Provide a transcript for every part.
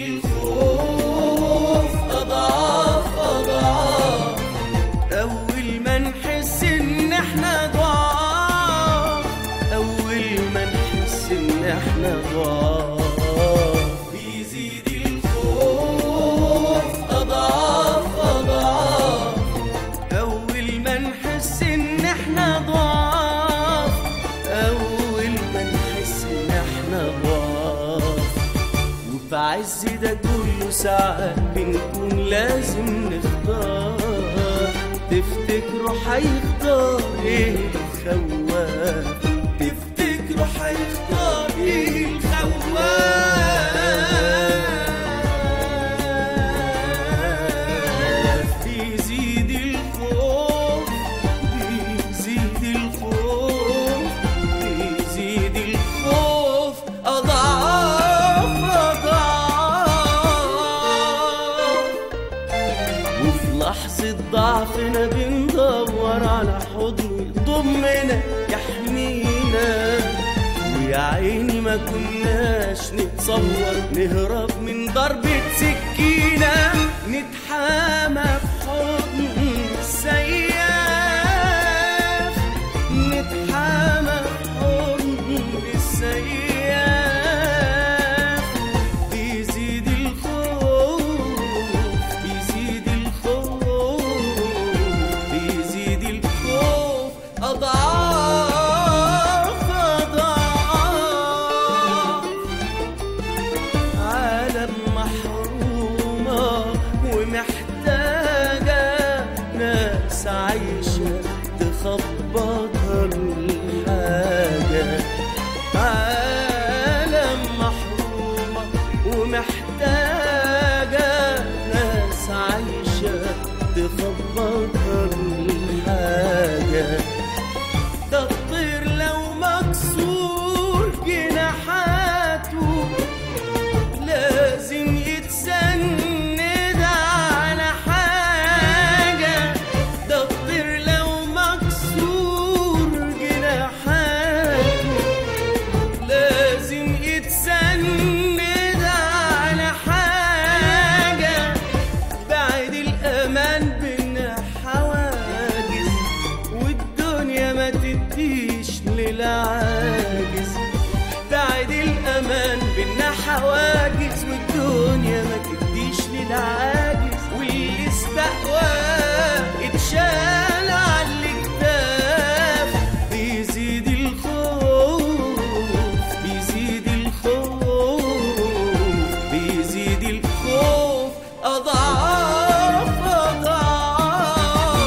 الخوف أضعاف أضعاف أول ما نحس إن إحنا ضعاف أول ما نحس إن إحنا ضعاف بيزيد الخوف أضعاف أضعاف أول ما نحس إن إحنا ضعاف أول ما نحس إن إحنا ضعاف وفي عز ده كله ساعات بنكون لازم نختار تفتكروا هيختار ايه الخواف تفتكروا هيختار ايه الخواف بيزيد الخوف بيزيد الخوف بيزيد الخوف أضعاف أضعاف وفي لحظة ضعفنا بندور على حضن يضمنا يحمينا ويا عيني ما كناش نتصور نهرب من ضربة سكينة نتحامى في حضن السياف نتحامى في حضن السياف بيزيد الخوف بيزيد الخوف بيزيد الخوف أضعاف أضعاف عالم محرومة ومحتاجة ناس عايشة تخبطها الحاجة عالم محرومة ومحتاجة ناس عايشة تخبطها الحاجة ده الطير لو مكسور جناحاته لازم يتسند على حاجة ده الطير لو مكسور جناحاته لازم يتسند على حاجة بعد الأمان بينا حواجز والدنيا ما تديش للعاجز بعد الأمان بينا حواجز والدنيا ما تديش للعاجز واللي استقوى اتشال على الكتاف بيزيد الخوف بيزيد الخوف بيزيد الخوف أضعاف أضعاف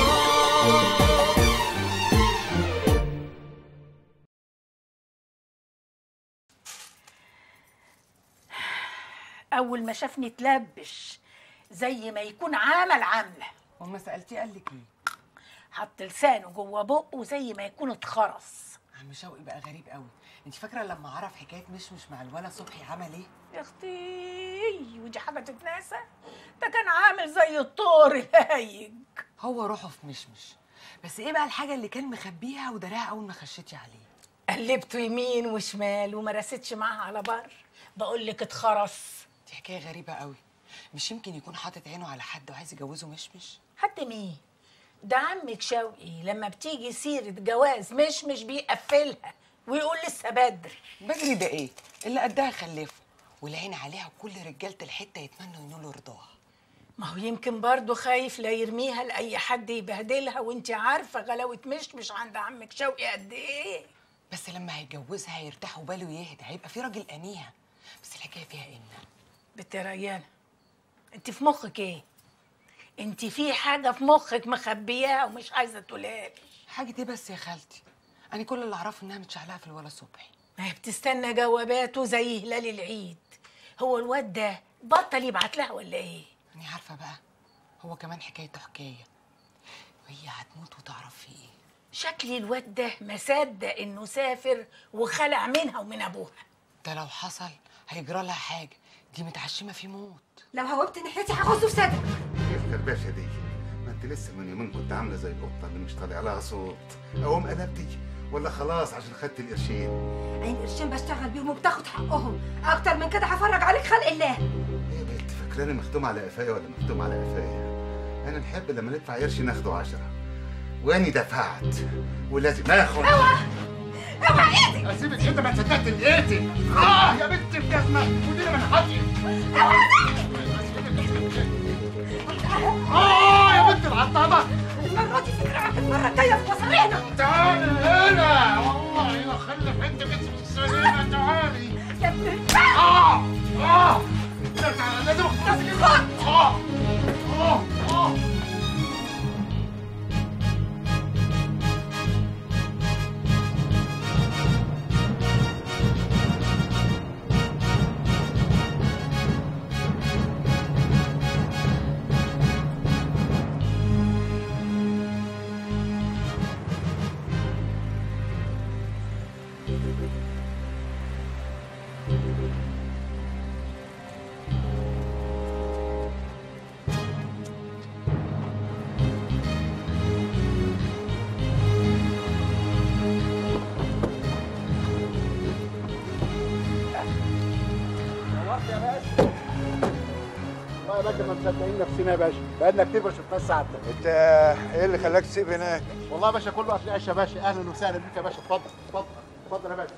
اول ما شافني اتلبش زي ما يكون عمل عامله وما سالتيه قال لك ايه حط لسانه جوه بقه زي ما يكون اتخرس عم شوقي بقى غريب قوي انت فاكره لما عرف حكايه مشمش مع الولا صبحي عمل ايه يا اختي ودي حاجه تتناسى ده كان عامل زي الطور الهايج هو روحه في مشمش بس ايه بقى الحاجه اللي كان مخبيها ودراها اول ما خشيتي عليه قلبته يمين وشمال وما رستش معاها على بر بقول لك اتخرس دي حكايه غريبه قوي مش يمكن يكون حاطط عينه على حد وعايز يجوزه مشمش حد مين ده عمك شوقي لما بتيجي سيرة جواز مش مش بيقفلها ويقول لسه بدري بدري ده ايه اللي قدها خلفه والعين عليها كل رجاله الحته يتمنوا ينولوا رضاها ما هو يمكن برضه خايف لا يرميها لأي حد يبهدلها وانت عارفة غلاوة مشمش عند عمك شوقي قد ايه بس لما هيتجوزها هيرتاح وباله يهدى هيبقى في راجل انيها بس الحكايه فيها ان بنت ريانة انت في مخك ايه انت في حاجة في مخك مخبياها ومش عايزة تقولها لي حاجه ايه بس يا خالتي انا كل اللي اعرفه انها متشعلقه في الولا صبحي ما هي بتستنى جواباته زي هلال العيد هو الواد ده بطل يبعت لها ولا ايه أنا عارفة بقى هو كمان حكايته حكاية وهي هتموت وتعرف في إيه شكلي الواد ده مصدق انه سافر وخلع منها ومن ابوها ده لو حصل هيجرى لها حاجة دي متعشمة في موت لو هوبت ناحيتي هغزه في صدرك ايه الكرباشة دي؟ ما انت لسه من يومين كنت عاملة زي القطة اللي مش طالع لها صوت اقوم قلبتي ولا خلاص عشان خدت القرشين عين قرشين بشتغل بيهم وبتاخد حقهم اكتر من كده هفرج عليك خلق الله ايه انا مختوم على قفايا ولا مختوم على قفايا انا نحب لما ندفع قرش ناخده عشرة واني دفعت ولازم اخد اوعى ايدي اسيبك انت ما تصدقت لقيتي اه يا بنت الجزمه ودي من حقي اه يا بنت العطابه المرة دي فكرة المرة الجاية في مصارينا تعالي هنا والله لا خلف انت بنت السليمه تعالي يا ابن الكلب اه اه لا، تعالى، لازم اختصر اه اه اه والله يا باشا ما مصدقين نفسنا يا باشا بقالنا كتير ما شفناش سعادتك انت ايه اللي خلاك تسيب هناك؟ والله يا باشا كله اكل عيش يا باشا اهلا وسهلا بيك يا باشا اتفضل اتفضل اتفضل يا باشا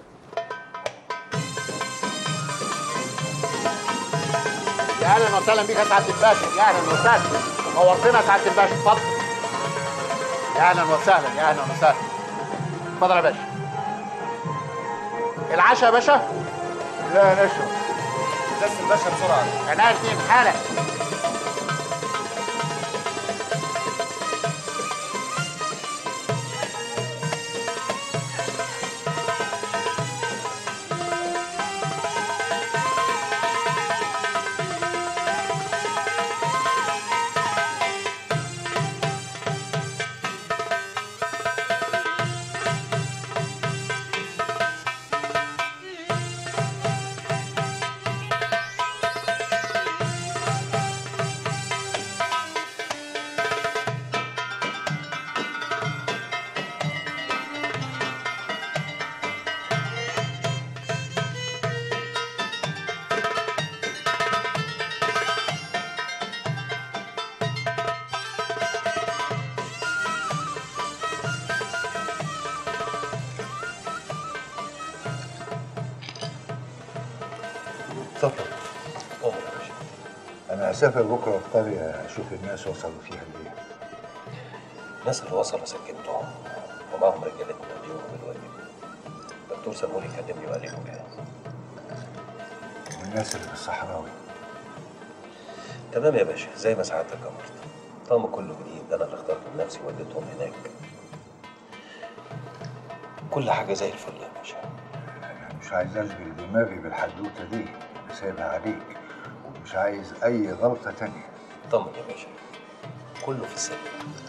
يا اهلا وسهلا بيك يا سعاده الباشا يا اهلا وسهلا نورتنا يا سعاده الباشا اتفضل يا اهلا وسهلا يا اهلا وسهلا اتفضل يا باشا العشاء يا باشا لا نشرب بس الباشا بسرعه انا الاثنين حالا اتفضل انا هسافر بكره القريه اشوف الناس وصلوا فيها لايه الناس اللي وصلوا سكنتهم ومعهم رجالتنا اليوم بالواجب دكتور سمولي كلمني وقال لي انه جاهز والناس اللي في الصحراوي تمام يا باشا زي ما سعادتك امرت طقم كله جديد انا اللي اخترته بنفسي وديتهم هناك كل حاجه زي الفل يا باشا انا مش عايز اشغل دماغي بالحدوته دي اللي سايبها عليك ومش عايز اي غلطه تانية طمن يا باشا كله في السلم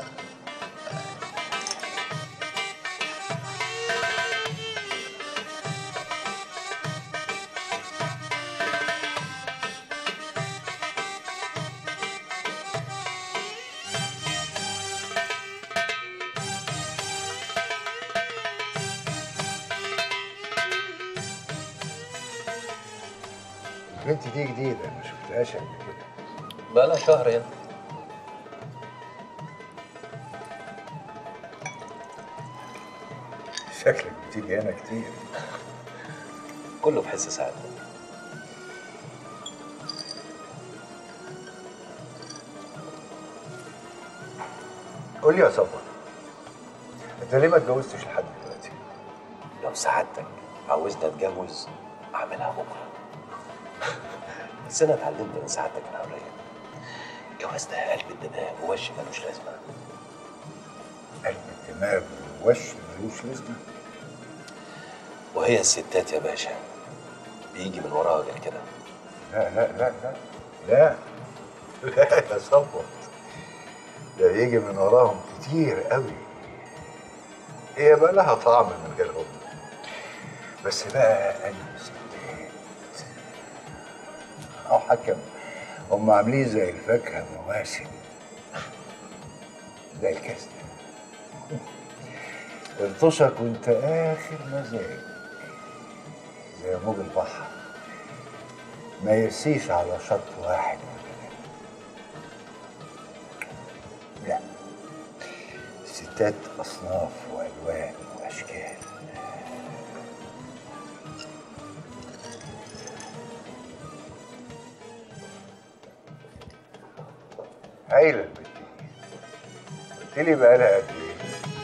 البنت دي جديده ما شفتهاش قبل كده بقى لها شهر هنا شكلك بتيجي هنا كتير كله بحس سعادتك قول لي يا صفوان انت ليه ما اتجوزتش لحد دلوقتي لو سعادتك عاوزني اتجوز اعملها بكره بس انا اتعلمت من سعادتك الحريه الجواز ده قلب الدماغ ووش ملوش لازمه قلب الدماغ والوش ملوش لازمه وهي الستات يا باشا بيجي من وراها غير كده لا لا لا لا لا لا يا صفوت ده بيجي من وراهم كتير قوي هي بقى لها طعم من غيرهم بس بقى قلب ستات او حكم هم عاملين زي الفاكهه مواسم زي الكاس ده تلطشك وانت اخر مزاج زي موج البحر ما يرسيش على شط واحد ابدا شتات اصناف والوان واشكال هايله البت دي قلت لي بقالها قد ايه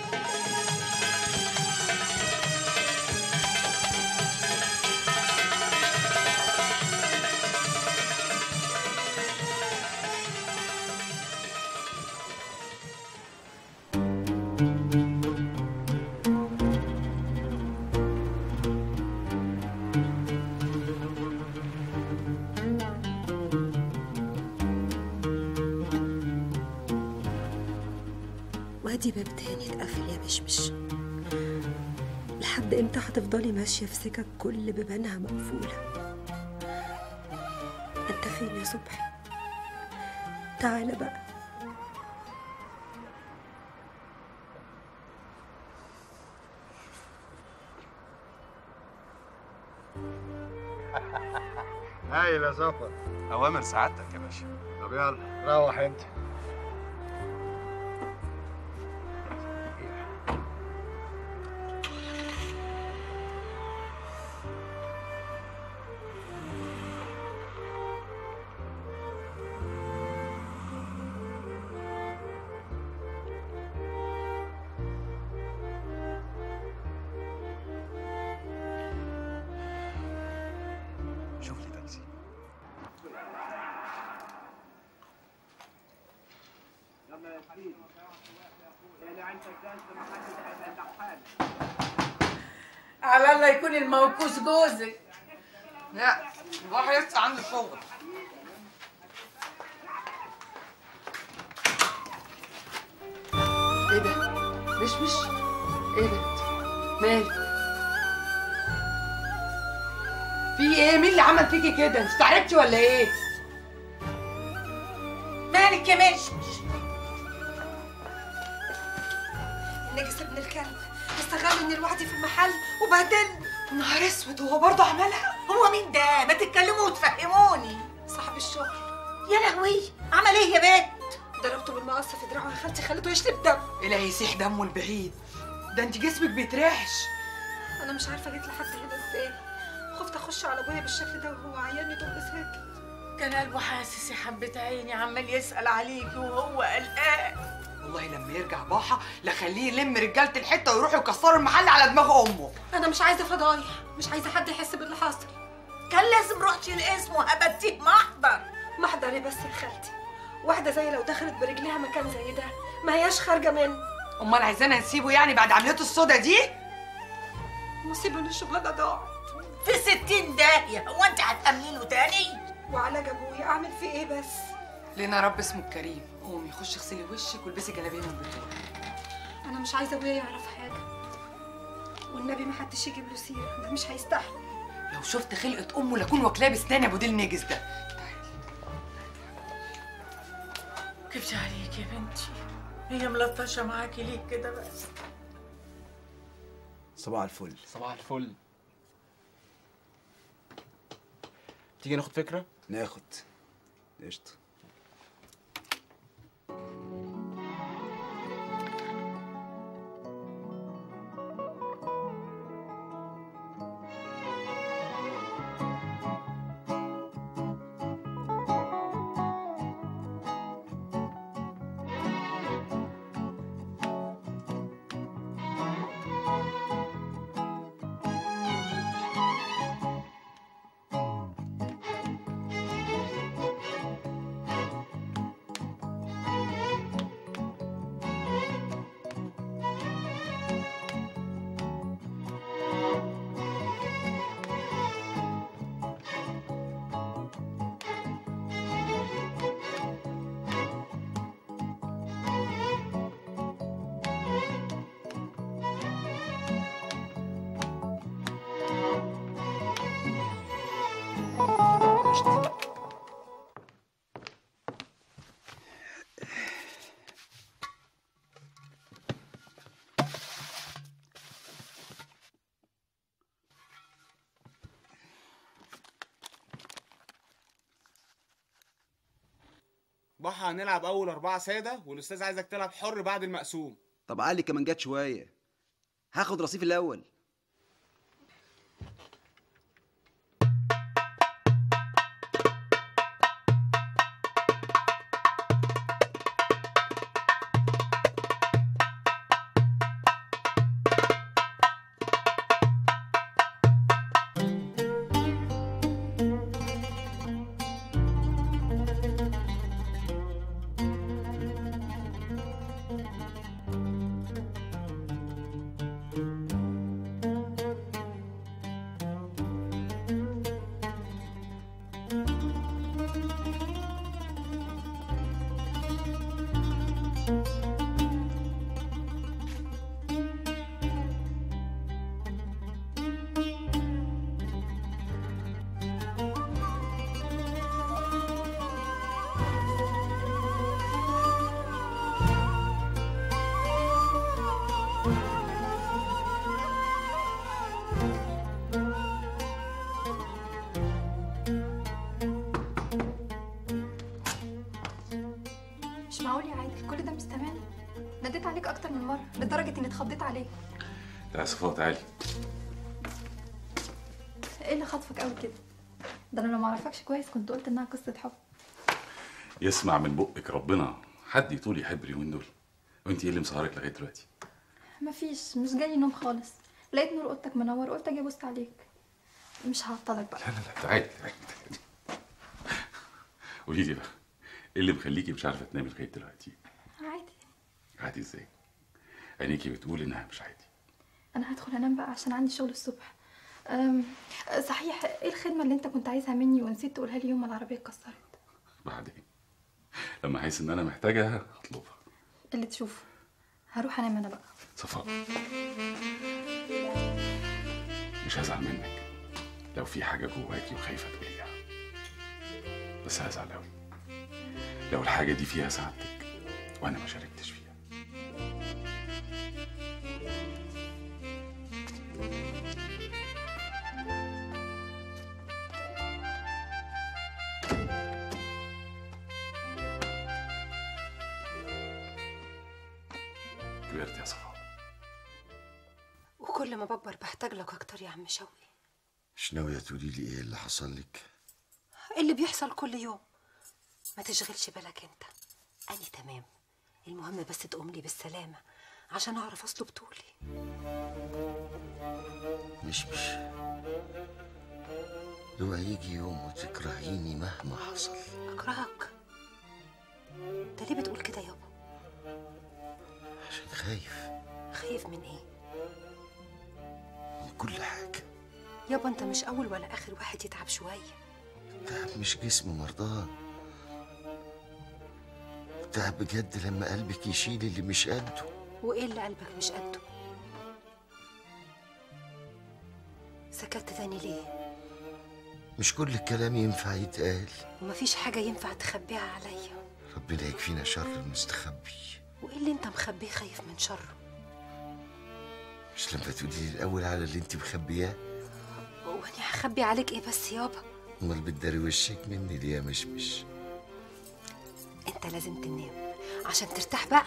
وادي باب تاني اتقفل يا مشمش لحد امتى هتفضلي ماشية في سكك كل بيبانها مقفولة انت فين يا صبحي تعالى بقى هايل يا سفر اوامر سعادتك يا باشا طب يلا روح انت شوف لي تاكسي على الله يكون الموكوس جوزك لا الواحد لسه عنده شغل ايه ده مش مش ايه ده مالك في ايه مين اللي عمل فيكي كده انت تعبتي ولا ايه مالك يا مشمش النجس ابن الكلب استغل اني لوحدي في المحل وبهدلني نهار اسود هو برضه عملها هو مين ده ما تتكلموا وتفهموني صاحب الشغل يا لهوي عمل ايه يا بنت ضربته بالمقص في دراعه يا خالتي خليته يشرب دم الهي يسيح دمه البعيد ده انت جسمك بيترعش انا مش عارفه جيت لحد هنا ازاي خفت اخش على ابويا بالشكل ده وهو عيان يدق ساكت كان قلبه حاسس يا حبة عيني عمال يسأل عليكي وهو قلقان والله لما يرجع باحة لخليه يلم رجالة الحتة ويروحوا يكسروا المحل على دماغ أمه انا مش عايزه فضايح مش عايزه حد يحس باللي حاصل كان لازم رحتي الاسم وهبتيه محضر محضري بس يا خالتي واحده زي لو دخلت برجليها مكان زي ده ما هياش خارجه منه أمال عايزانا نسيبه يعني بعد عمليته السودا دي؟ مصيبه ان الشغلانه ضاعت في ستين داهية هو انت هتأمني له تاني وعلاج ابويا اعمل فيه ايه بس لنا رب اسمه الكريم قومي خشي اغسلي وشك والبسي جلابيه من البطول انا مش عايزه ابويا يعرف حاجه والنبي ما حدش يجيب له سيره ده مش هيستحمل لو شفت خلقة أمه لأكون واكلاه بسنان أبو ديل نجس ده كبت عليك يا بنتي هي ملطشة معاكي ليه كده بس صباح الفل صباح الفل تيجي ناخد فكرة؟ ناخد قشطة بحا هنلعب أول أربعة سادة والأستاذ عايزك تلعب حر بعد المقسوم طب علي كمان جت شويه هاخد رصيف الاول مش معقول يا عادل كل ده مستمعني ناديت عليك اكتر من مره لدرجه اني اتخضيت عليك لا صفاء تعالي ايه اللي خطفك قوي كده ده انا لو ما اعرفكش كويس كنت قلت انها قصه حب يسمع من بقك ربنا حد يطول يحب اليومين دول وانت ايه اللي مسهرك لغايه دلوقتي مفيش مش جاي نوم خالص لقيت نور اوضتك منور قلت اجي ابص عليك مش هعطلك بقى لا لا لا تعالي تعالي قولي لي بقى ايه اللي مخليكي مش عارفه تنامي لغايه دلوقتي عادي عادي ازاي عينيكي بتقول انها مش عادي انا هدخل انام بقى عشان عندي شغل الصبح أم، صحيح ايه الخدمه اللي انت كنت عايزها مني ونسيت تقولها لي يوم ما العربيه اتكسرت بعدين لما احس ان انا محتاجها هطلبها اللي تشوفه هروح انام انا بقى صفاء مش هزعل منك لو في حاجه جواكي وخايفه تقوليها بس هزعل قوي لو الحاجه دي فيها سعادتك وانا ما شاركتش فيها كبرت يا صفاء وكل ما بكبر بحتاج لك اكتر يا عم شوقي مش ناوية تقولي لي ايه اللي حصل لك اللي بيحصل كل يوم ما تشغلش بالك انت انا تمام المهم بس تقوم لي بالسلامه عشان اعرف اصله بطولي مش مش لو هيجي يوم وتكرهيني مهما حصل اكرهك انت ليه بتقول كده يابا عشان خايف خايف من ايه من كل حاجة يابا انت مش اول ولا اخر واحد يتعب شويه تعب مش جسم مرضان تعب بجد لما قلبك يشيل اللي مش قده وايه اللي قلبك مش قده سكت تاني ليه مش كل الكلام ينفع يتقال ومفيش حاجه ينفع تخبيها عليا ربنا يكفينا شر المستخبي وايه اللي انت مخبيه خايف من شره مش لما تقولي لي الاول على اللي انت مخبياه وانا هخبي عليك ايه بس يابا امال بتداري وشك مني ليه يا مشمش انت لازم تنام عشان ترتاح بقى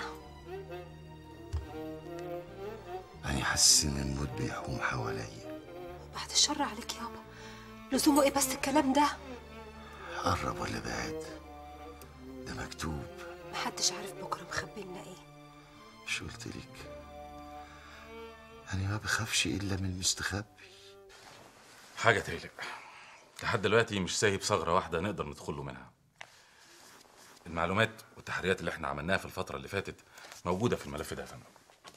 انا حاسس ان الموت بيحوم حواليا بعد الشر عليك يابا لزومه ايه بس الكلام ده قرب ولا بعد ده مكتوب محدش عارف بكره مخبي لنا ايه مش قلت لك انا ما بخافش الا من المستخبي حاجه تقلق لحد دلوقتي مش سايب ثغره واحده نقدر ندخل له منها المعلومات والتحريات اللي احنا عملناها في الفتره اللي فاتت موجوده في الملف ده يا فندم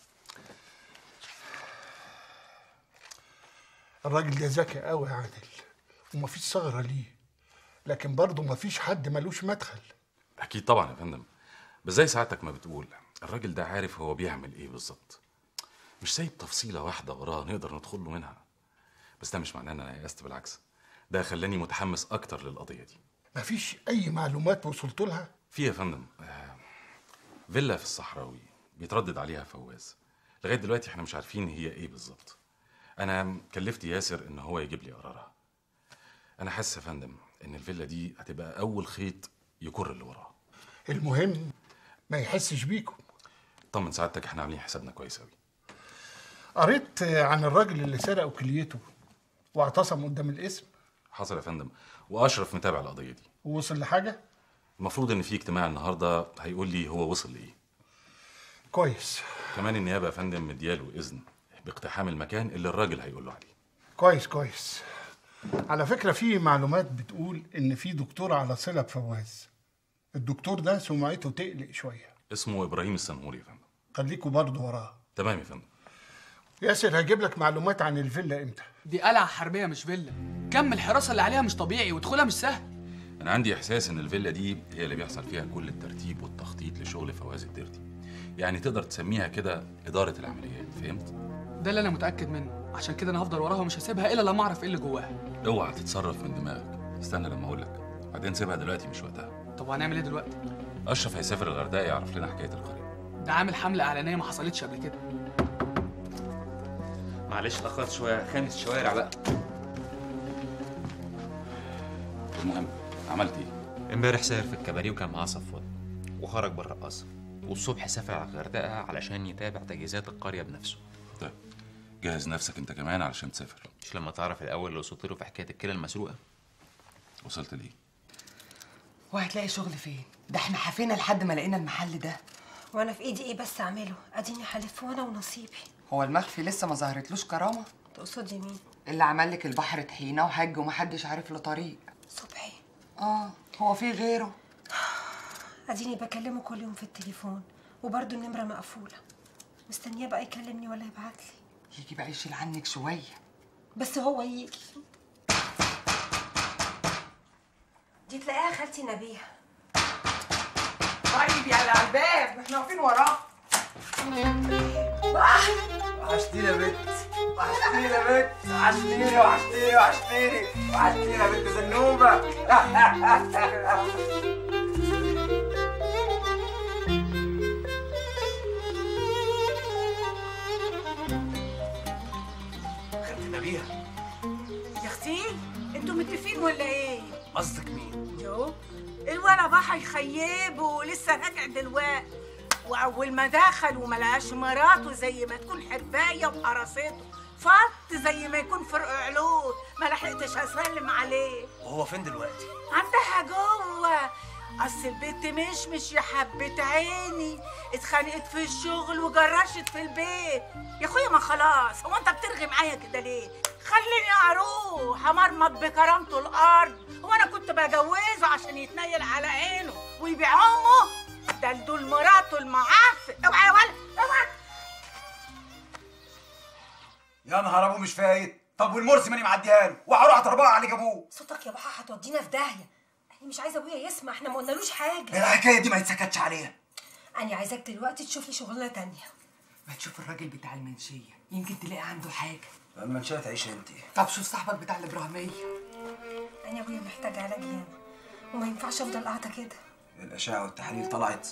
الراجل ده ذكي قوي يا عادل ومفيش ثغرة ليه لكن برضه مفيش حد ملوش مدخل اكيد طبعا يا فندم بس زي ساعتك ما بتقول الراجل ده عارف هو بيعمل ايه بالظبط مش سايب تفصيله واحده وراه نقدر ندخل له منها بس ده مش معناه ان انا يأست بالعكس ده خلاني متحمس اكتر للقضيه دي مفيش أي معلومات وصلت لها في يا فندم آه، فيلا في الصحراوي بيتردد عليها فواز لغايه دلوقتي احنا مش عارفين هي ايه بالظبط انا كلفت ياسر ان هو يجيب لي قرارها انا حاسس يا فندم ان الفيلا دي هتبقى اول خيط يكر اللي وراه المهم ما يحسش بيكم اطمن سعادتك احنا عاملين حسابنا كويس قوي قريت عن الراجل اللي سرق كليته واعتصم قدام الاسم حصل يا فندم واشرف متابع القضيه دي ووصل لحاجه المفروض ان في اجتماع النهارده هيقول لي هو وصل لايه كويس كمان النيابه يا فندم مدياله اذن باقتحام المكان اللي الراجل هيقول له عليه كويس كويس على فكره في معلومات بتقول ان في دكتور على صله بفواز الدكتور ده سمعته تقلق شويه اسمه ابراهيم السنهوري يا فندم خليكوا برضه وراه تمام يا فندم ياسر هجيب لك معلومات عن الفيلا امتى دي قلعه حربيه مش فيلا كم الحراسه اللي عليها مش طبيعي ودخولها مش سهل انا عندي احساس ان الفيلا دي هي اللي بيحصل فيها كل الترتيب والتخطيط لشغل فواز الدردي يعني تقدر تسميها كده اداره العمليات فهمت ده اللي انا متاكد منه عشان كده انا هفضل وراها ومش هسيبها الا لما اعرف ايه اللي جواها اوعى تتصرف من دماغك استنى لما اقول لك بعدين سيبها دلوقتي مش وقتها طب هنعمل ايه دلوقتي اشرف هيسافر الغردقه يعرف لنا حكايه القريه ده عامل حمله اعلانيه ما حصلتش قبل كده معلش اتاخرت شويه خامس شوارع بقى المهم عملت ايه امبارح سهر في الكباريه وكان معاه صفوان وخرج بالرقاصة والصبح سافر على الغردقة علشان يتابع تجهيزات القرية بنفسه طيب جهز نفسك انت كمان علشان تسافر مش لما تعرف الأول اللي وصلت له في حكاية الكلى المسروقة وصلت ليه وهتلاقي شغل فين ده احنا حفينا لحد ما لقينا المحل ده وانا في ايدي ايه بس اعمله اديني حلف وانا ونصيبي هو المخفي لسه ما ظهرتلوش كرامه تقصدي مين اللي عمل لك البحر طحينه وحج ومحدش عارف له طريق صبحي اه هو في غيره اديني بكلمه كل يوم في التليفون وبرضه النمره مقفوله مستنياه بقى يكلمني ولا يبعت لي يجي بقى يشيل عنك شويه بس هو يجي دي تلاقيها خالتي نبيها طيب يا اللي على الباب احنا واقفين وراه وحشتيني يا بنت وحشتيني يا بنت وحشتيني وحشتيني وحشتيني وحشتيني يا بنت زنوبة خالتي نبيها يا اختي انتوا متفقين ولا ايه؟ قصدك مين؟ يو الولا بقى يخيب ولسه راجع دلوقتي واول ما دخل وما لقاش مراته زي ما تكون حربايه وحرسته فط زي ما يكون فرق علود ما لحقتش اسلم عليه وهو فين دلوقتي؟ عندها جوه اصل البنت مش مش يا حبة عيني اتخانقت في الشغل وجرشت في البيت يا اخويا ما خلاص هو انت بترغي معايا كده ليه خليني اروح امرمط بكرامته الارض هو انا كنت بجوزه عشان يتنيل على عينه ويبيع امه ده دول مراته المعفن اوعى يا ولد اوعى يا نهار ابوه مش فايت طب والمرسي ماني معديها له وهروح اضربها على اللي جابوه صوتك يا بحا هتودينا في داهيه انا مش عايزه ابويا يسمع احنا ما قلنالوش حاجه الحكايه دي ما يتسكتش عليها انا عايزاك دلوقتي تشوف لي شغلانه تانية ما تشوف الراجل بتاع المنشيه يمكن تلاقي عنده حاجه اما مش هتعيش انت طب شوف صاحبك بتاع الابراهيميه انا ابويا محتاج علاج ياما وما ينفعش افضل قاعده كده الاشعه والتحاليل طلعت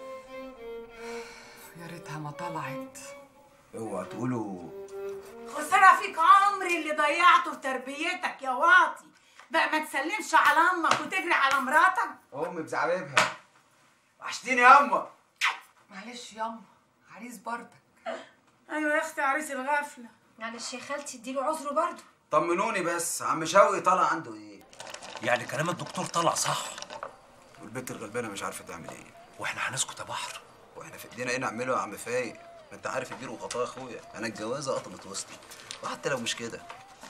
يا ريتها ما طلعت اوعى تقولوا خسارة فيك عمري اللي ضيعته في تربيتك يا واطي بقى ما تسلمش على امك وتجري على مراتك امي بزعبيبها وحشتيني يا اما معلش ياما عريس بردك ايوه يا اختي عريس الغفله معلش يا خالتي اديله عذره برضه طمنوني بس عم شوقي طالع عنده ايه يعني كلام الدكتور طلع صح والبنت الغلبانه مش عارفه تعمل ايه واحنا هنسكت يا بحر واحنا في ايدينا ايه نعمله يا عم فايق ما انت عارف البير وغطاه اخويا انا الجوازه قطمت وسطي وحتى لو مش كده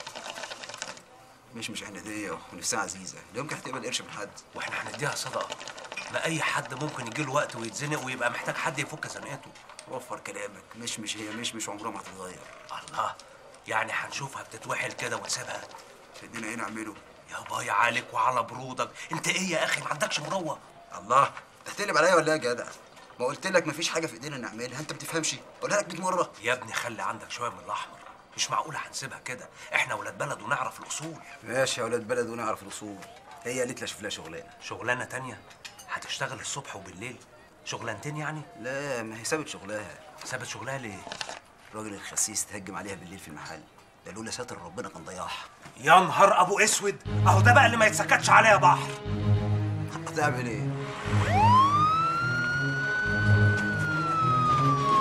مش مش عناديه ونفسها عزيزه لا يمكن هتقبل قرش من حد واحنا هنديها صدقه ما اي حد ممكن يجي له وقت ويتزنق ويبقى محتاج حد يفك زنقته وفر كلامك مش مش هي مش مش عمرها ما هتتغير الله يعني هنشوفها بتتوحل كده ونسيبها في ايدينا ايه نعمله يا باي عليك وعلى برودك انت ايه يا اخي ما عندكش مروه الله تحتلب عليا ولا ايه يا جدع ما قلت لك مفيش حاجه في ايدينا نعملها انت بتفهمش قولها لك 100 مره يا ابني خلي عندك شويه من الاحمر مش معقوله هنسيبها كده احنا ولاد بلد ونعرف الاصول ماشي يا ولاد بلد ونعرف الاصول هي قالت لي اشوف لها شغلانه شغلانه تانية هتشتغل الصبح وبالليل شغلانتين يعني لا ما هي سابت شغلها سابت شغلها ليه الراجل الخسيس تهجم عليها بالليل في المحل ده لولا ساتر ربنا كان ضيعها يا نهار ابو اسود اهو ده بقى اللي ما يتسكتش عليه يا بحر هتعمل ايه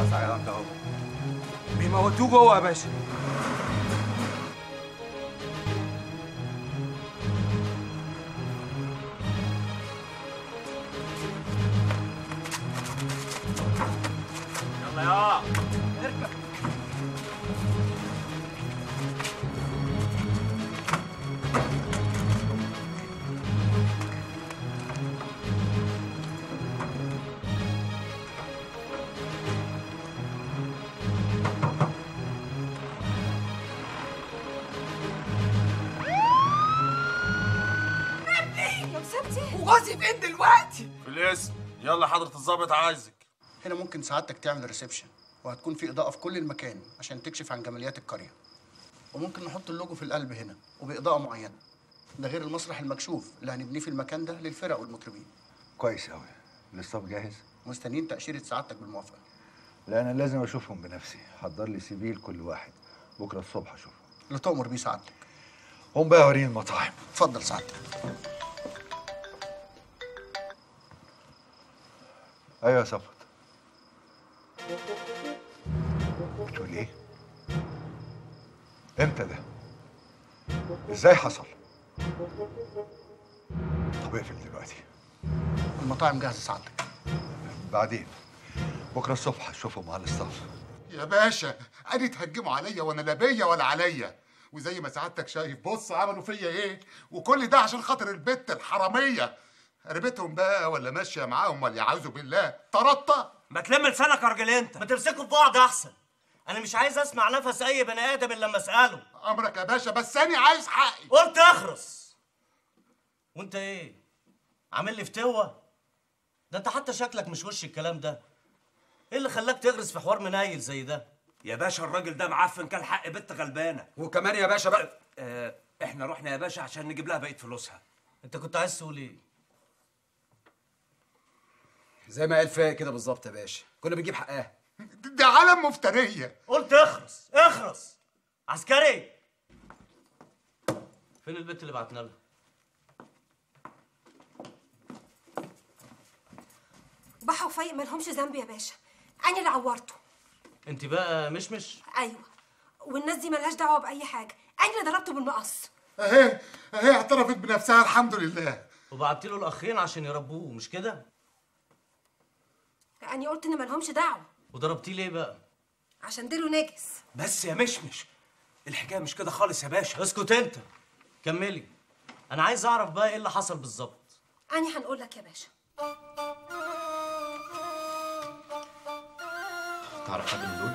خلاص عيطت اهو بيموتوه جوه يا باشا يلا يا اركب يا مسابتي وغازي فين دلوقتي في الاسم يلا حضرة الظابط عايزك هنا ممكن سعادتك تعمل ريسبشن وهتكون في اضاءه في كل المكان عشان تكشف عن جماليات القريه وممكن نحط اللوجو في القلب هنا وباضاءه معينه ده غير المسرح المكشوف اللي هنبنيه في المكان ده للفرق والمطربين كويس قوي الاستاف جاهز مستنيين تاشيره سعادتك بالموافقه لا انا لازم اشوفهم بنفسي حضر لي سي في لكل واحد بكره الصبح اشوفهم اللي تؤمر بيه سعادتك قوم بقى وريني المطاعم اتفضل سعادتك ايوه يا صفوت بتقول ايه امتى ده ازاي حصل طب اقفل دلوقتي المطاعم جاهزه سعادتك بعدين بكره الصبح اشوفهم مع الاستاف يا باشا ادي تهجموا عليا وانا لا بيا ولا عليا وزي ما سعادتك شايف بص عملوا فيا ايه وكل ده عشان خاطر البت الحراميه قربتهم بقى ولا ماشيه معاهم ولا يعوذ بالله طردت ما تلم لسانك يا راجل انت ما تمسكوا في بعض احسن انا مش عايز اسمع نفس اي بني ادم الا لما اساله امرك يا باشا بس انا عايز حقي قلت اخرس وانت ايه عامل لي فتوه ده انت حتى شكلك مش وش الكلام ده ايه اللي خلاك تغرس في حوار منايل زي ده يا باشا الراجل ده معفن كان حق بنت غلبانه وكمان يا باشا بقى آه احنا رحنا يا باشا عشان نجيب لها بقيه فلوسها انت كنت عايز تقول ايه زي ما قال فايق كده بالظبط يا باشا كنا بنجيب حقها ده عالم مفتريه قلت اخرس اخرس عسكري فين البت اللي بعتنا لها ضحى وفايق مالهمش ذنب يا باشا انا اللي عورته انت بقى مشمش ايوه والناس دي ملهاش دعوه باي حاجه انا اللي ضربته بالمقص اهي اهي اعترفت بنفسها الحمد لله وبعت له الاخين عشان يربوه مش كده انا قلت ان مالهمش دعوه وضربتيه ليه بقى عشان ديله نجس بس يا مشمش الحكايه مش كده خالص يا باشا اسكت انت كملي انا عايز اعرف بقى ايه اللي حصل بالظبط انا هنقول لك يا باشا تعرف حد من دول؟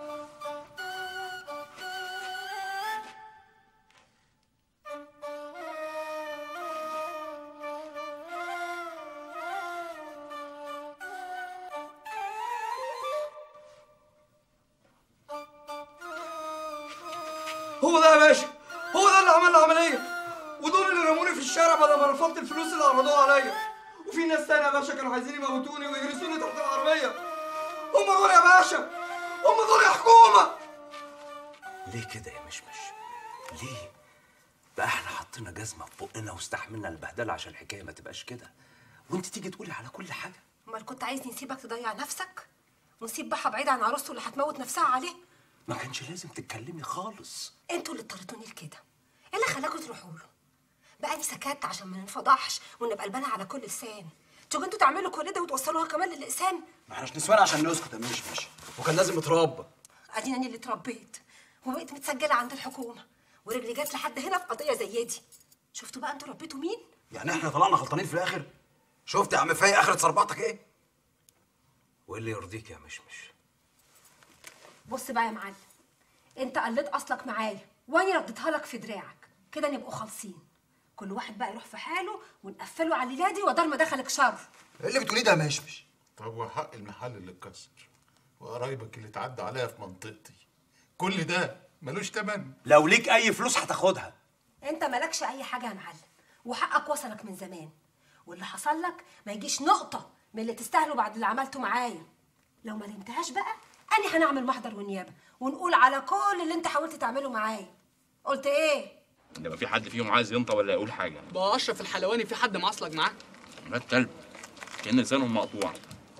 هو ده يا باشا هو ده اللي عمل العمليه ودول اللي رموني في الشارع بعد ما رفضت الفلوس اللي عرضوها عليا وفي ناس تانية يا باشا كانوا عايزين يموتوني ويهرسوني تحت العربيه هم دول يا باشا هم دول يا حكومه ليه كده يا مشمش ليه بقى احنا حطينا جزمه في بقنا واستحملنا البهدله عشان الحكايه ما تبقاش كده وانت تيجي تقولي على كل حاجه امال كنت عايزني نسيبك تضيع نفسك ونسيب بحة بعيد عن عروسته اللي هتموت نفسها عليه ما كانش لازم تتكلمي خالص انتوا اللي اضطريتوني لكده ايه اللي خلاكوا تروحوا له بقى سكت عشان ما ننفضحش ونبقى قلبنا على كل لسان تيجوا انتوا تعملوا كل ده وتوصلوها كمان للإقسام ما احناش نسوان عشان نسكت يا مشمش وكان لازم نتربى ادينا اني اللي اتربيت وبقيت متسجله عند الحكومه ورجلي جت لحد هنا في قضيه زي دي شفتوا بقى انتوا ربيتوا مين يعني احنا طلعنا غلطانين في الاخر شفت يا عم فايق اخرة صربعتك ايه وايه اللي يرضيك يا مشمش بص بقى يا معلم انت قلت اصلك معايا وانا رديتها لك في دراعك كده نبقوا خالصين كل واحد بقى يروح في حاله ونقفله على الليله دي ودار ما دخلك شر ايه اللي بتقوليه ده يا مشمش طب وحق المحل اللي اتكسر وقرايبك اللي اتعدى عليا في منطقتي كل ده ملوش تمن لو ليك اي فلوس هتاخدها انت مالكش اي حاجه يا معلم وحقك وصلك من زمان واللي حصل لك ما يجيش نقطه من اللي تستاهله بعد اللي عملته معايا لو ما لمتهاش بقى انا هنعمل محضر ونيابه ونقول على كل اللي انت حاولت تعمله معايا قلت ايه لما في حد فيهم عايز ينطق ولا يقول حاجه بقى اشرف الحلواني في حد معصلك معاه ولاد كلب كان لسانهم مقطوع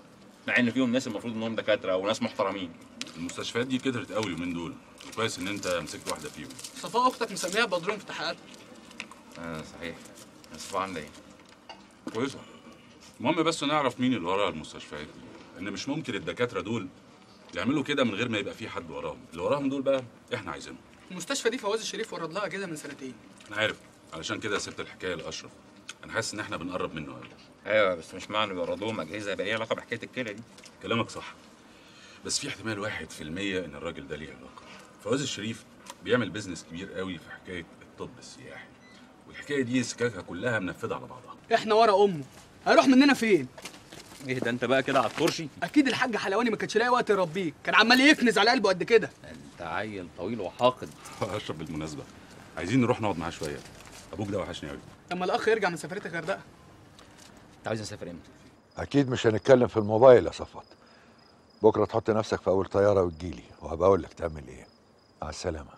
مع ان فيهم ناس المفروض انهم دكاتره وناس محترمين المستشفيات دي كترت قوي اليومين دول كويس ان انت مسكت واحده فيهم صفاء اختك مسميها بدروم في تحقيقات اه صحيح صفاء عامله ايه كويسه المهم بس نعرف مين اللي ورا المستشفيات دي ان مش ممكن الدكاتره دول يعملوا كده من غير ما يبقى في حد وراهم اللي وراهم دول بقى احنا عايزينهم المستشفى دي فواز الشريف ورد لها كده من سنتين انا عارف علشان كده سبت الحكايه لاشرف انا حاسس ان احنا بنقرب منه قوي ايوه بس مش معنى بيوردوهم اجهزه يبقى ليها علاقه بحكايه الكلى دي كلامك صح بس في احتمال واحد في المية ان الراجل ده ليه علاقه فواز الشريف بيعمل بيزنس كبير قوي في حكايه الطب السياحي والحكايه دي سكاكها كلها منفذه على بعضها احنا ورا امه هيروح مننا فين ايه ده انت بقى كده على الطرشي اكيد الحاج حلواني ما كانش لاقي وقت يربيك كان عمال يكنز على قلبه قد كده انت عيل طويل وحاقد اشرف بالمناسبه عايزين نروح نقعد معاه شويه ابوك ده وحشني قوي لما الاخ يرجع من سفريه الغردقه انت عايز نسافر امتى اكيد مش هنتكلم في الموبايل يا صفوت بكره تحط نفسك في اول طياره وتجيلي وهبقى اقول لك تعمل ايه مع السلامه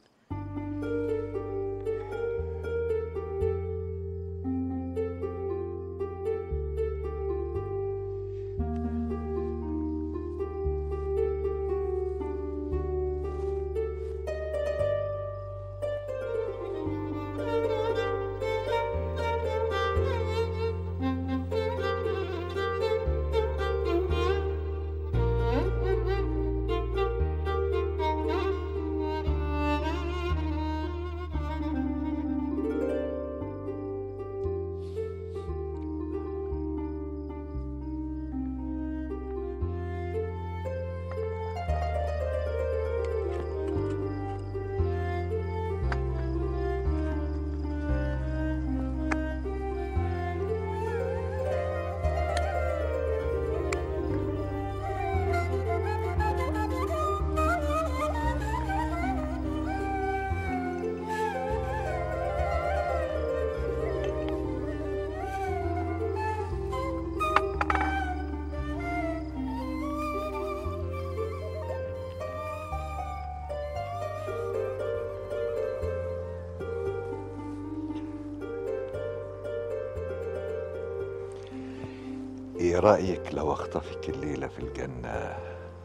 ايه رايك لو اخطفك الليله في الجنه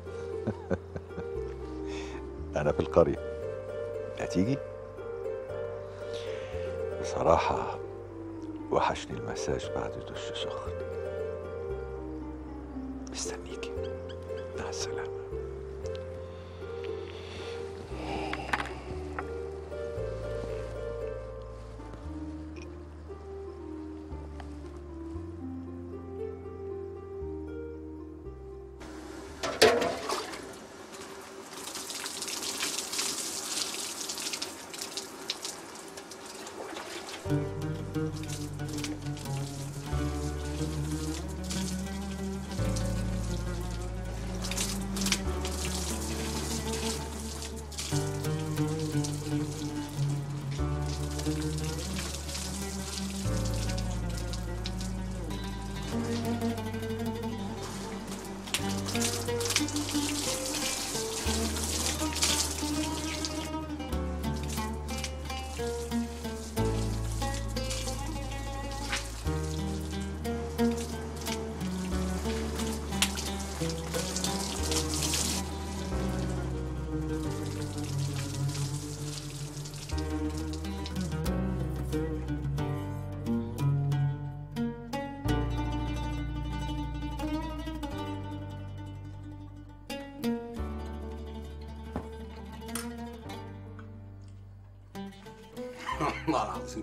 انا في القريه هتيجي بصراحه وحشني المساج بعد دش سخن مستنيكي مع السلامه والله العظيم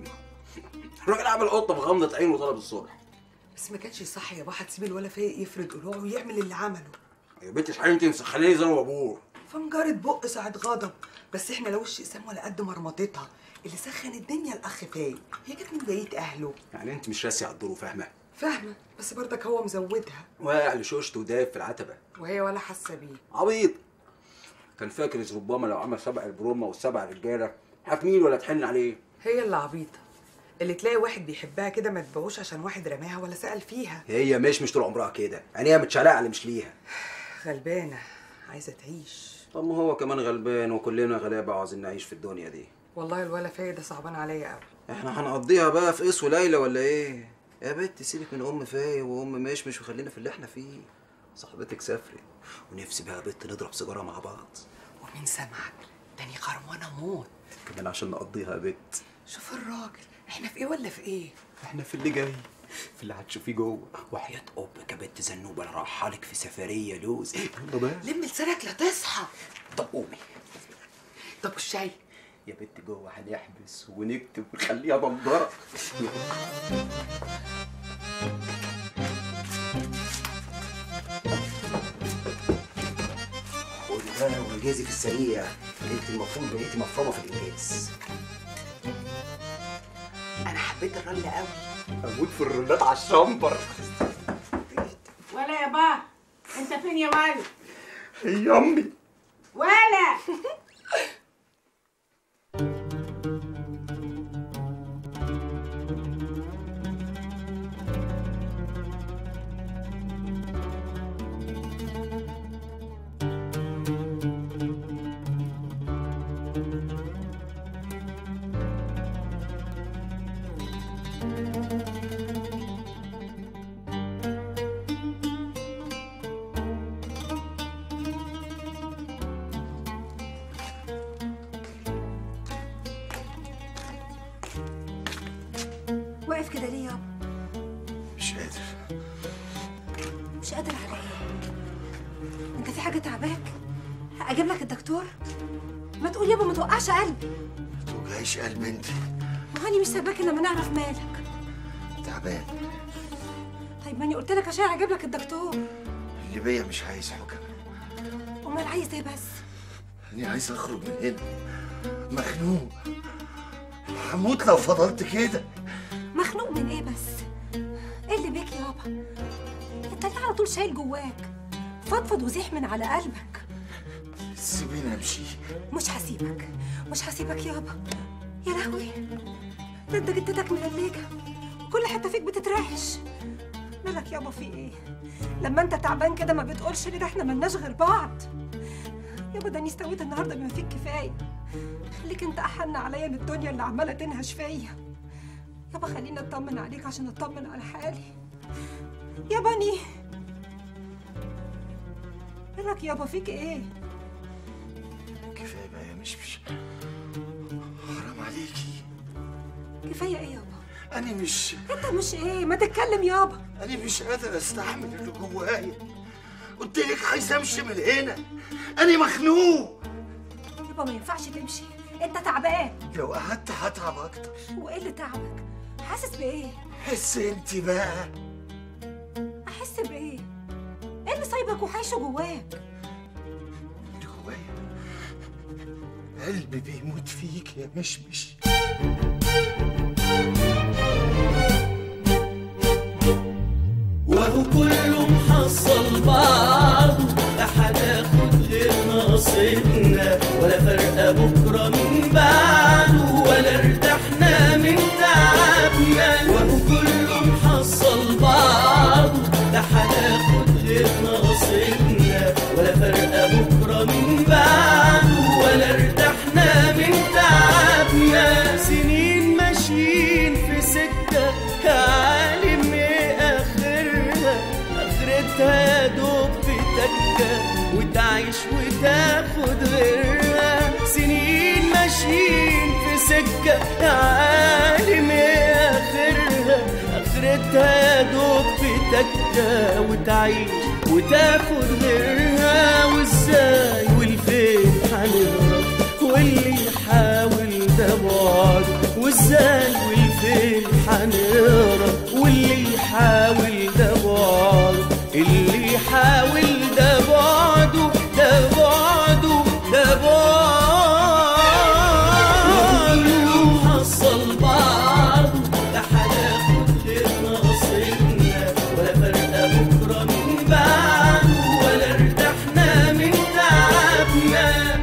الراجل عمل قطه في غمضه عين وطلب الصبح بس ما كانش صح يا بابا تسيب الولا فايق يفرد قلوعه ويعمل اللي عمله يا بنت شحال انت مسخناني زي ابوه فنجرة بق ساعة غضب بس احنا لو وش اسام ولا قد مرمطتها اللي سخن الدنيا الاخ فايق هي كانت من بقية اهله يعني انت مش راسي على الدور وفاهمه فاهمة بس برضك هو مزودها واقع لشوشته ودايب في العتبه وهي ولا حاسة بيه عبيط كان فاكر إذ ربما لو عمل سبع البرومه والسبع رجاله هتميل ولا تحن عليه هي اللي عبيطة اللي تلاقي واحد بيحبها كده ما تبيعوش عشان واحد رماها ولا سأل فيها هي مش مش طول عمرها كده عينيها متشعلقه على مش ليها غلبانة عايزة تعيش طب ما هو كمان غلبان وكلنا غلابه وعاوزين نعيش في الدنيا دي والله الولا فايق ده صعبان عليا قوي احنا هنقضيها بقى في قيس وليلى ولا ايه يا بنت سيبك من ام فاي وام مشمش وخلينا في اللي احنا فيه صاحبتك سافرت ونفسي بقى يا بت نضرب سيجاره مع بعض ومين سمعك تاني خرمانه موت كمان عشان نقضيها يا بت شوف الراجل احنا في ايه ولا في ايه احنا في اللي جاي في اللي هتشوفيه جوه وحياة أمك يا بنت زنوبة أنا رايحة لك في سفرية لوز يلا بقى لم لسانك لا تصحى طب قومي طب والشاي يا بنت جوه هنحبس ونكتب ونخليها ضمضرة خدي بقى وانجازك السريع انت المفروض بقيتي مفرمه في الانجاز انا حبيت الرل قوي هموت في الرولات على الشمبر ولا يا با انت فين يا ولد يا امي ولا واقف كده ليه يابا مش قادر مش قادر على ايه انت في حاجه تعباك اجيب لك الدكتور ما تقول يابا ما توقعش قلبي توجعيش قلب انت وهاني مش سايباك الا لما نعرف مالك تعبان طيب ماني قلت لك عشان اجيب لك الدكتور اللي بيا مش عايز حكم امال عايز ايه بس انا عايز اخرج من هنا مخنوق هموت لو فضلت كده مخنوق من ايه بس ايه اللي بيك يابا انت ليه على طول شايل جواك فضفض وزيح من على قلبك سيبيني امشي مش هسيبك مش هسيبك يابا يا لهوي ده انت جدتك ملجلجه كل حته فيك بتترعش مالك يابا في ايه لما انت تعبان كده ما بتقولش ليه ده احنا ملناش غير بعض يابا ده اني استويت النهارده بما فيك كفايه خليك انت احن عليا من الدنيا اللي عماله تنهش فيا يابا خليني اطمن عليك عشان اطمن على حالي يا بني مالك يابا فيك ايه كفايه بقى يا مشمش حرام عليكي كفايه ايه يابا انا مش انت مش ايه ما تتكلم يابا انا مش قادر استحمل اللي جوايا قلت لك عايز امشي من هنا انا مخنوق يابا ما ينفعش تمشي انت تعبان لو قعدت هتعب اكتر وايه اللي تعبك حاسس بايه حس انت بقى احس بايه ايه اللي سايبك وحايشه جواك اللي جوايا قلبي بيموت فيك يا مشمش وهو كله محصل بعض لا هناخد غير نصيبنا ولا فرق بكره من بعده ولا ارتحنا من تعبنا وهو كله محصل بعض لا هناخد غير نصيبنا ولا فرق بكره من بعده ولا ارتحنا من تعبنا سنين ماشيين في سكه عالم ايه اخرها اخرتها يا دوب في تكه وتعيش وتاخد غيرها سنين ماشيين في سكه عالم ايه اخرها اخرتها يا دوب في تكه وتعيش وتاخد غيرها وازاي والفين هنهرب واللي يحاول ده بعده وازاي والفين هنهرب واللي يحاول ده بعده اللي يحاول ده بعده ده بعده ده بعده حصل بعضه لا هناخد غير نصيبنا ولا فرق بكره من بعده ولا ارتحنا من تعبنا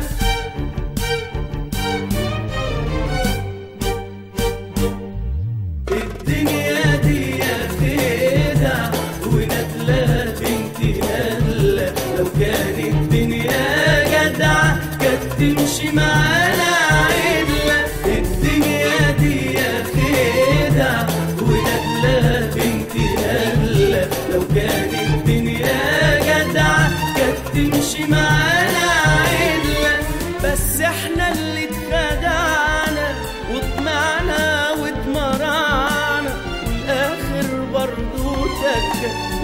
الدنيا دي خدع ونادلة بنت نادلة لو كانت الدنيا جدعة كانت تمشي معانا عدلة الدنيا دي خدع ونادلة بنت نادلة لو كانت الدنيا جدعة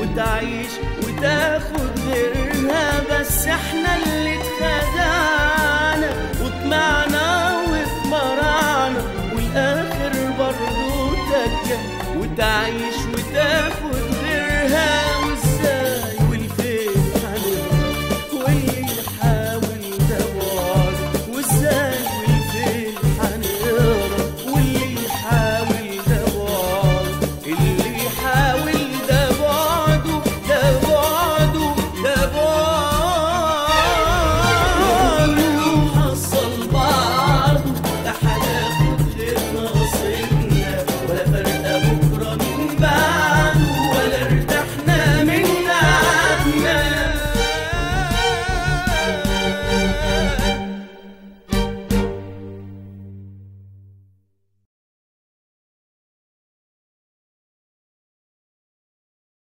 تعيش وتاخد غيرها بس احنا اللي اتخدعنا